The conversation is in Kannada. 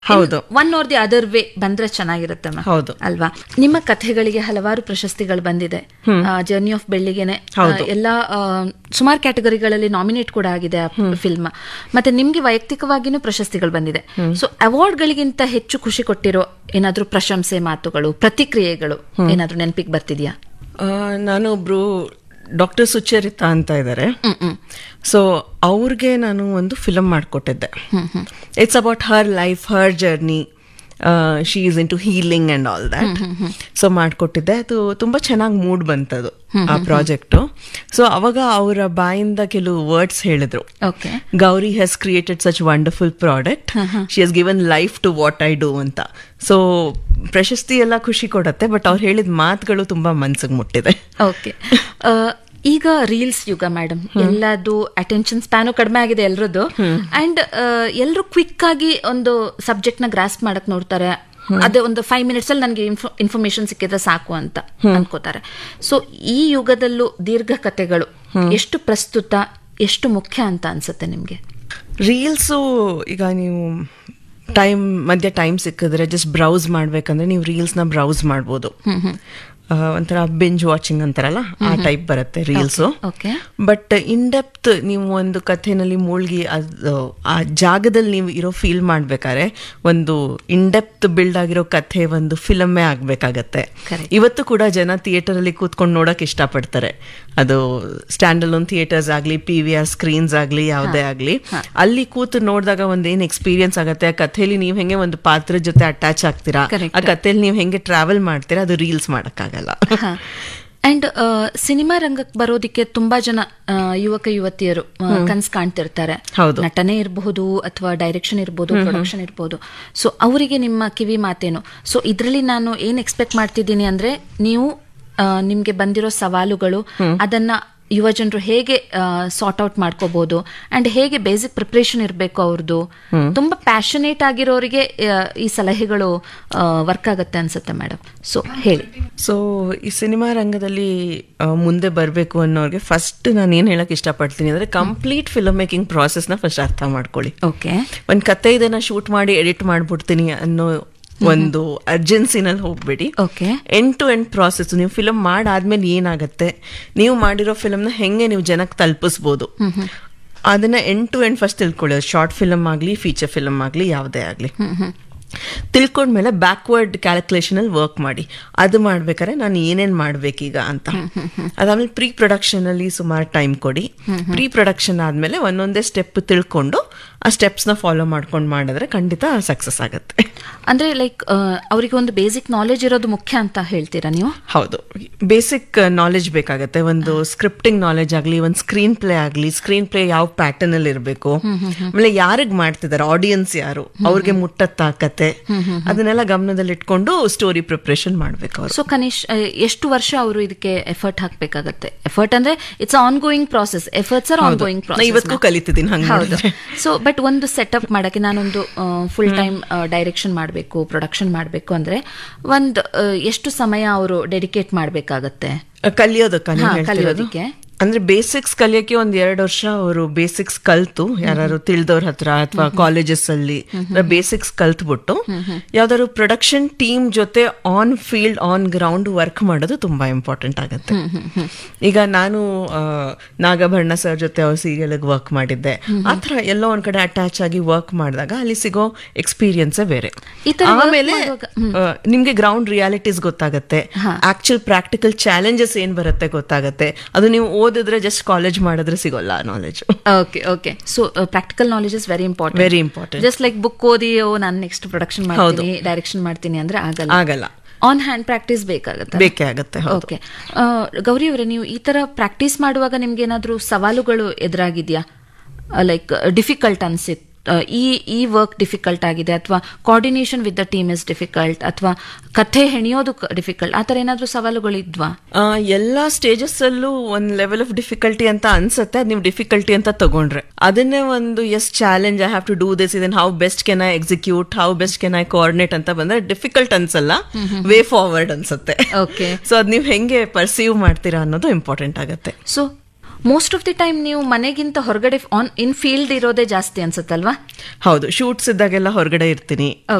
ಹೌದು. One or the other way ಬಂದ್ರೆ ಚೆನ್ನಾಗಿರುತ್ತೆ ma'am. ಹೌದು. ಅಲ್ವಾ ನಿಮ್ಮ ಕಥೆಗಳಿಗೆ ಹಲವಾರು ಪ್ರಶಸ್ತಿಗಳು ಬಂದಿದೆ ಜರ್ನಿ ಆಫ್ ಬೆಳ್ಳಿಗೆನೆ ಹೌದು. ಎಲ್ಲ ಸುಮಾರು ಕ್ಯಾಟಗರಿಗಳಲ್ಲಿ ನಾಮಿನೇಟ್ ಕೂಡ ಆಗಿದೆ ಆ ಫಿಲ್ಮ್ ಮತ್ತೆ ನಿಮ್ಗೆ ವೈಯಕ್ತಿಕವಾಗಿನೂ ಪ್ರಶಸ್ತಿಗಳು ಬಂದಿದೆ ಸೊ ಅವಾರ್ಡ್ಗಳಿಗಿಂತ ಹೆಚ್ಚು ಖುಷಿ ಕೊಟ್ಟಿರೋ ಏನಾದ್ರೂ ಪ್ರಶಂಸೆ ಮಾತುಗಳು ಪ್ರತಿಕ್ರಿಯೆಗಳು ಏನಾದ್ರೂ ನೆನಪಿಗೆ ಬರ್ತಿದ್ಯಾ ಆ, ನಾನು ಒಬ್ರು ಡಾಕ್ಟರ್ ಸುಚರಿತಾ ಅಂತ ಇದ್ದಾರೆ ಹ್ಮ್ ಹ್ಮ್ ಸೊ ಅವ್ರಿಗೆ ನಾನು ಒಂದು ಫಿಲಮ್ ಮಾಡಿಕೊಟ್ಟಿದ್ದೆ it's about her life her journey she is into healing and all that so ಮಾಡಿಕೊಟ್ಟಿದ್ದೆ ಅದು ತುಂಬಾ ಚೆನ್ನಾಗಿ ಮೂಡ್ ಬಂತದು ಆ ಪ್ರಾಜೆಕ್ಟು ಸೊ ಅವಾಗ ಅವರ ಬಾಯಿಂದ ಕೆಲವು ವರ್ಡ್ಸ್ ಹೇಳಿದ್ರು okay Gauri has created such wonderful product she has given life to what I do ಅಂತ ಸೊ ಪ್ರಶಸ್ತಿ ಎಲ್ಲ ಖುಷಿ ಕೊಡತ್ತೆ ಬಟ್ ಅವ್ರು ಹೇಳಿದ ಮಾತುಗಳು ತುಂಬಾ ಮನ್ಸಿಗೆ ಮುಟ್ಟಿದೆ ಓಕೆ ಈಗ ರೀಲ್ಸ್ ಯುಗ ಮೇಡಮ್ ಎಲ್ಲದು ಅಟೆನ್ಷನ್ ಸ್ಪ್ಯಾನು ಕಡಿಮೆ ಆಗಿದೆ ಎಲ್ರದ್ದು ಅಂಡ್ ಎಲ್ಲರೂ ಕ್ವಿಕ್ ಆಗಿ ಒಂದು ಸಬ್ಜೆಕ್ಟ್ ನ ಗ್ರಾಸ್ ಮಾಡಕ್ ನೋಡ್ತಾರೆ ಅದೇ ಒಂದು ಫೈವ್ ಮಿನಿಟ್ಸ್ ಅಲ್ಲಿ ನನಗೆ ಇನ್ಫಾರ್ಮೇಶನ್ ಸಿಕ್ಕಿದ್ರೆ ಸಾಕು ಅಂತ ಅನ್ಕೋತಾರೆ ಸೊ ಈ ಯುಗದಲ್ಲೂ ದೀರ್ಘ ಕಥೆಗಳು ಎಷ್ಟು ಪ್ರಸ್ತುತ ಎಷ್ಟು ಮುಖ್ಯ ಅಂತ ಅನ್ಸುತ್ತೆ ನಿಮ್ಗೆ ರೀಲ್ಸು ಈಗ ನೀವು ಟೈಮ್ ಮಧ್ಯ ಟೈಮ್ ಸಿಕ್ಕಿದ್ರೆ ಜಸ್ಟ್ ಬ್ರೌಸ್ ಮಾಡ್ಬೇಕಂದ್ರೆ ನೀವು ರೀಲ್ಸ್ನ ಬ್ರೌಸ್ ಮಾಡ್ಬೋದು ಆ, ಒಂಥರ ಬೆಂಜ್ ವಾಚಿಂಗ್ ಅಂತಾರಲ್ಲ ಆ ಟೈಪ್ ಬರುತ್ತೆ reels okay but in depth ನೀವು ಒಂದು ಕಥೆನಲ್ಲಿ ಮುಳುಗಿ ಅದು ಆ ಜಾಗದಲ್ಲಿ ನೀವು ಇರೋ ಫೀಲ್ ಮಾಡ್ಬೇಕಾದ್ರೆ ಒಂದು ಇನ್ ಡೆಪ್ತ್ ಬಿಲ್ಡ್ ಆಗಿರೋ ಕಥೆ ಒಂದು ಫಿಲಮ್ಮೇ ಆಗ್ಬೇಕಾಗತ್ತೆ Correct. ಇವತ್ತು ಕೂಡ ಜನ ಥಿಯೇಟರ್ ಅಲ್ಲಿ ಕೂತ್ಕೊಂಡು ನೋಡಕ್ ಇಷ್ಟಪಡ್ತಾರೆ ಅದು ಸ್ಟ್ಯಾಂಡಲ್ ಒನ್ ಥಿಯೇಟರ್ಸ್ ಆಗ್ಲಿ ಪಿ ವಿ ಆರ್ ಸ್ಕ್ರೀನ್ಸ್ ಆಗ್ಲಿ ಯಾವುದೇ ಆಗ್ಲಿ ಅಲ್ಲಿ ಕೂತು ನೋಡಿದಾಗ ಒಂದ್ ಏನ್ ಎಕ್ಸ್ಪೀರಿಯನ್ಸ್ ಆಗುತ್ತೆ ಆ ಕಥೆಯಲ್ಲಿ ನೀವು ಹೆಂಗೆ ಒಂದು ಪಾತ್ರದ ಜೊತೆ ಅಟ್ಯಾಚ್ ಆಗ್ತೀರಾ Correct. ಆ ಕಥೆಯಲ್ಲಿ ನೀವು ಹೆಂಗೆ ಟ್ರಾವೆಲ್ ಮಾಡ್ತೀರಾ ಅದು ರೀಲ್ಸ್ ಮಾಡಕ್ಕಾಗಲ್ಲ ಅಂಡ್ ಸಿನಿಮಾ ರಂಗಕ್ಕೆ ಬರೋದಿಕ್ಕೆ ತುಂಬಾ ಜನ ಆ, ಯುವಕ ಯುವತಿಯರು ಕನ್ಸ್ ಕಾಣ್ತಿರ್ತಾರೆ ಹೌದು. ನಟನೆ ಇರಬಹುದು ಅಥವಾ ಡೈರೆಕ್ಷನ್ ಇರಬಹುದು ಪ್ರೊಡಕ್ಷನ್ ಇರಬಹುದು ಸೊ ಅವರಿಗೆ ನಿಮ್ಮ ಕಿವಿ ಮಾತೇನು ಸೊ ಇದರಲ್ಲಿ ನಾನು ಏನ್ ಎಕ್ಸ್ಪೆಕ್ಟ್ ಮಾಡ್ತಿದ್ದೀನಿ ಅಂದ್ರೆ ನೀವು ಆ, ನಿಮ್ಗೆ ಬಂದಿರೋ ಸವಾಲುಗಳು ಅದನ್ನ ಯುವ ಜನರು ಹೇಗೆ ಸಾರ್ಟ್ ಔಟ್ ಮಾಡ್ಕೋಬಹುದು ಅಂಡ್ ಹೇಗೆ ಬೇಸಿಕ್ ಪ್ರಿಪರೇಷನ್ ಇರಬೇಕು ಅವ್ರದ್ದು ತುಂಬಾ ಪ್ಯಾಷನೇಟ್ ಆಗಿರೋರಿಗೆ ಆ, ಈ ಸಲಹೆಗಳು ವರ್ಕ್ ಆಗುತ್ತೆ ಅನ್ಸುತ್ತೆ ಮೇಡಮ್ ಸೊ ಹೇಳಿ ಸೊ ಈ ಸಿನಿಮಾ ರಂಗದಲ್ಲಿ ಆ, ಮುಂದೆ ಬರಬೇಕು ಅನ್ನೋರಿಗೆ ಫಸ್ಟ್ ನಾನು ಏನು ಹೇಳಕ್ ಇಷ್ಟಪಡ್ತೀನಿ ಅಂದ್ರೆ ಕಂಪ್ಲೀಟ್ ಫಿಲ್ಮ್ ಮೇಕಿಂಗ್ ಪ್ರಾಸೆಸ್ನ ಫಸ್ಟ್ ಅರ್ಥ ಮಾಡ್ಕೊಳ್ಳಿ ಓಕೆ ಒಂದು ಕತೆ ಇದನ್ನ ಶೂಟ್ ಮಾಡಿ ಎಡಿಟ್ ಮಾಡ್ಬಿಡ್ತೀನಿ ಅನ್ನೋ ಒಂದು ಅರ್ಜೆನ್ಸಿನಲ್ಲಿ ಹೋಗ್ಬೇಡಿ okay end to end process ನೀವು ಫಿಲಮ್ ಮಾಡಾದ್ಮೇಲೆ ಏನಾಗುತ್ತೆ ನೀವು ಮಾಡಿರೋ ಫಿಲಮ್ನ ಹೆಂಗೆ ನೀವು ಜನಕ್ಕೆ ತಲುಪಿಸ್ಬೋದು ಅದನ್ನ ಎಂಡ್ ಟು ಎಂಡ್ ಫಸ್ಟ್ ತಿಳ್ಕೊಳ್ಳಿ ಶಾರ್ಟ್ ಫಿಲಮ್ ಆಗಲಿ ಫೀಚರ್ ಫಿಲಮ್ ಆಗಲಿ ಯಾವುದೇ ಆಗಲಿ ತಿಳ್ಕೊಂಡ್ಮೇಲೆ ಬ್ಯಾಕ್ವರ್ಡ್ ಕ್ಯಾಲ್ಕುಲೇಷನ್ ಅಲ್ಲಿ ವರ್ಕ್ ಮಾಡಿ ಅದು ಮಾಡ್ಬೇಕಾದ್ರೆ ನಾನು ಏನೇನ್ ಮಾಡ್ಬೇಕೀಗ ಅಂತ ಅದಾದ್ಮೇಲೆ ಪ್ರೀ ಪ್ರೊಡಕ್ಷನ್ ಅಲ್ಲಿ ಸುಮಾರು ಟೈಮ್ ಕೊಡಿ ಪ್ರೀ ಪ್ರೊಡಕ್ಷನ್ ಆದ್ಮೇಲೆ ಒಂದೊಂದೇ ಸ್ಟೆಪ್ ತಿಳ್ಕೊಂಡು ಆ ಸ್ಟೆಪ್ಸ್ ನ ಫಾಲೋ ಮಾಡ್ಕೊಂಡು ಮಾಡಿದ್ರೆ ಖಂಡಿತ ಸಕ್ಸಸ್ ಆಗುತ್ತೆ ಅಂದ್ರೆ ಲೈಕ್ ಅವರಿಗೆ ಒಂದು ಬೇಸಿಕ್ ನಾಲೆಜ್ ಇರೋದು ಮುಖ್ಯ ಅಂತ ಹೇಳ್ತೀರಾ ನೀವು ಹೌದು ಬೇಸಿಕ್ ನಾಲೆಜ್ ಬೇಕಾಗತ್ತೆ ಒಂದು ಸ್ಕ್ರಿಪ್ಟಿಂಗ್ ನಾಲೆಜ್ ಆಗಲಿ ಒಂದು ಸ್ಕ್ರೀನ್ ಪ್ಲೇ ಆಗಲಿ ಸ್ಕ್ರೀನ್ ಪ್ಲೇ ಯಾವ ಪ್ಯಾಟರ್ನ್ ಅಲ್ಲಿ ಇರಬೇಕು ಆಮೇಲೆ ಯಾರಿಗ್ ಮಾಡ್ತಿದ್ದಾರೆ ಆಡಿಯನ್ಸ್ ಯಾರು ಅವ್ರಿಗೆ ಮುಟ್ಟತ್ತಾ ಕತೆ ಅದನ್ನೆಲ್ಲ ಗಮನದಲ್ಲಿ ಇಟ್ಕೊಂಡು ಸ್ಟೋರಿ ಪ್ರಿಪ್ರೇಷನ್ ಮಾಡ್ಬೇಕು ಅವರು ಸೊ ಕನಿಷ್ ಆ, ಎಷ್ಟು ವರ್ಷ ಅವರು ಇದಕ್ಕೆ ಎಫರ್ಟ್ ಹಾಕ್ಬೇಕಾಗತ್ತೆ ಎಫರ್ಟ್ ಅಂದ್ರೆ it's ongoing process efforts are ongoing ನಾ ಇವತ್ತು ಪ್ರಾಸೆಸ್ ಕಲಿತಿದ್ದೀನಿ ಹಂಗೆ ಹೌದು ಸೊ ಬಟ್ ಒಂದು ಸೆಟಪ್ ಮಾಡಕ್ಕೆ ನಾನೊಂದು ಫುಲ್ ಟೈಮ್ ಡೈರೆಕ್ಷನ್ ಮಾಡಬೇಕು ಪ್ರೊಡಕ್ಷನ್ ಮಾಡಬೇಕು ಅಂದ್ರೆ ಒಂದು ಆ, ಎಷ್ಟು ಸಮಯ ಅವರು ಡೆಡಿಕೇಟ್ ಮಾಡಬೇಕಾಗತ್ತೆ ಕಲಿಯೋದಕ್ಕ ನೀವು ಹಾ, ಹೇಳ್ತಿರೋದು? ಕಲಿಯೋದಕ್ಕೆ. ಅಂದ್ರೆ ಬೇಸಿಕ್ಸ್ ಕಲಿಯೋಕೆ ಒಂದ್ ಎರಡು ವರ್ಷ ಅವರು ಬೇಸಿಕ್ಸ್ ಕಲ್ತು ಯಾರು ತಿಳಿದವ್ರ ಹತ್ರ ಅಥವಾ ಕಾಲೇಜಸ್ ಅಲ್ಲಿ ಬೇಸಿಕ್ಸ್ ಕಲ್ತ್ಬಿಟ್ಟು ಯಾವ್ದಾದ್ರು ಪ್ರೊಡಕ್ಷನ್ ಟೀಮ್ ಜೊತೆ on field on ground work ಮಾಡೋದು ತುಂಬಾ ಇಂಪಾರ್ಟೆಂಟ್ ಆಗುತ್ತೆ ಈಗ ನಾನು ಆ, ನಾಗಭರಣ ಸರ್ ಜೊತೆ ಅವ್ರ ಸೀರಿಯಲ್ ವರ್ಕ್ ಮಾಡಿದ್ದೆ ಆತರ ಎಲ್ಲೋ ಒಂದ್ ಕಡೆ ಅಟ್ಯಾಚ್ ಆಗಿ ವರ್ಕ್ ಮಾಡಿದಾಗ ಅಲ್ಲಿ ಸಿಗೋ ಎಕ್ಸ್ಪೀರಿಯನ್ಸೇ ಬೇರೆ ಈ ತರ work ಆಮೇಲೆ ಮಾಡುವಾಗ- ಆ, ನಿಮ್ಗೆ ಗ್ರೌಂಡ್ ರಿಯಾಲಿಟೀಸ್ ಗೊತ್ತಾಗತ್ತೆ ಆಕ್ಚುಲ್ ಪ್ರಾಕ್ಟಿಕಲ್ ಚಾಲೆಂಜಸ್ ಏನ್ ಬರುತ್ತೆ ಗೊತ್ತಾಗತ್ತೆ ಅದು ನೀವು ಓದಿದ್ರೆ ಜಸ್ಟ್ ಕಾಲೇಜ್ ಮಾಡಿದ್ರೆ ಸಿಗೋಲ್ಲ knowledge okay okay so practical knowledge is very important very important just like book ಓದಿ ಓ ನಾನು ನೆಕ್ಸ್ಟ್ ಪ್ರೊಡಕ್ಷನ್ ಮಾಡ್ತೀನಿ ಡೈರೆಕ್ಷನ್ ಮಾಡ್ತೀನಿ ಅಂದ್ರೆ ಆಗಲ್ಲ ಆಗಲ್ಲ ಆನ್ ಹ್ಯಾಂಡ್ ಪ್ರಾಕ್ಟೀಸ್ ಬೇಕಾಗುತ್ತೆ ಬೇಕೇ ಆಗತ್ತೆ ಹೌದು ಓಕೆ ಗೌರಿ ಅವರೇ ನೀವು ಈ ತರ ಪ್ರಾಕ್ಟೀಸ್ ಮಾಡುವಾಗ ನಿಮ್ಗೆ ಏನಾದ್ರೂ ಸವಾಲುಗಳು ಎದುರಾಗಿದ್ಯಾ ಲೈಕ್ ಡಿಫಿಕಲ್ಟ್ ಅನ್ಸಿತ್ ಆ, ಈ ಈ ವರ್ಕ್ ಡಿಫಿಕಲ್ಟ್ ಆಗಿದೆ ಅಥವಾ coordination with the team is difficult ಅಥವಾ ಕಥೆ ಹೆಣಿಯೋದು ಡಿಫಿಕಲ್ಟ್ ಆ ಥರ ಏನಾದ್ರೂ ಸವಾಲುಗಳು ಇದ್ವಾ ಆ, ಎಲ್ಲಾ ಸ್ಟೇಜಸ್ ಅಲ್ಲೂ ಒಂದ್ ಲೆವೆಲ್ ಆಫ್ ಡಿಫಿಕಲ್ಟಿ ಅಂತ ಅನ್ಸುತ್ತೆ ಅದ್ ನೀವು ಡಿಫಿಕಲ್ಟಿ ಅಂತ ತಗೊಂಡ್ರೆ ಅದನ್ನೇ ಒಂದು as challenge I have to do this ಇದನ್ how best can I execute how best can I coordinate ಅಂತ ಬಂದ್ರೆ ಡಿಫಿಕಲ್ಟ್ ಅನ್ಸಲ್ಲ ವೇ ಫಾರ್ವರ್ಡ್ ಅನ್ಸುತ್ತೆ ಓಕೆ ಸೊ ಅದ್ ನೀವು ಹೆಂಗೆ ಪರ್ಸೀವ್ ಮಾಡ್ತೀರಾ ಅನ್ನೋದು ಇಂಪಾರ್ಟೆಂಟ್ ಆಗುತ್ತೆ so most of the time ನೀವು ಮನೆಗಿಂತ ಹೊರಗಡೆ ಆನ್ ಇನ್ ಫೀಲ್ಡ್ ಇರೋದೇ ಜಾಸ್ತಿ ಅನ್ಸುತ್ತಲ್ವಾ ಹೌದು ಶೂಟ್ಸ್ ಇದ್ದಾಗೆಲ್ಲ ಹೊರಗಡೆ ಇರ್ತೀನಿ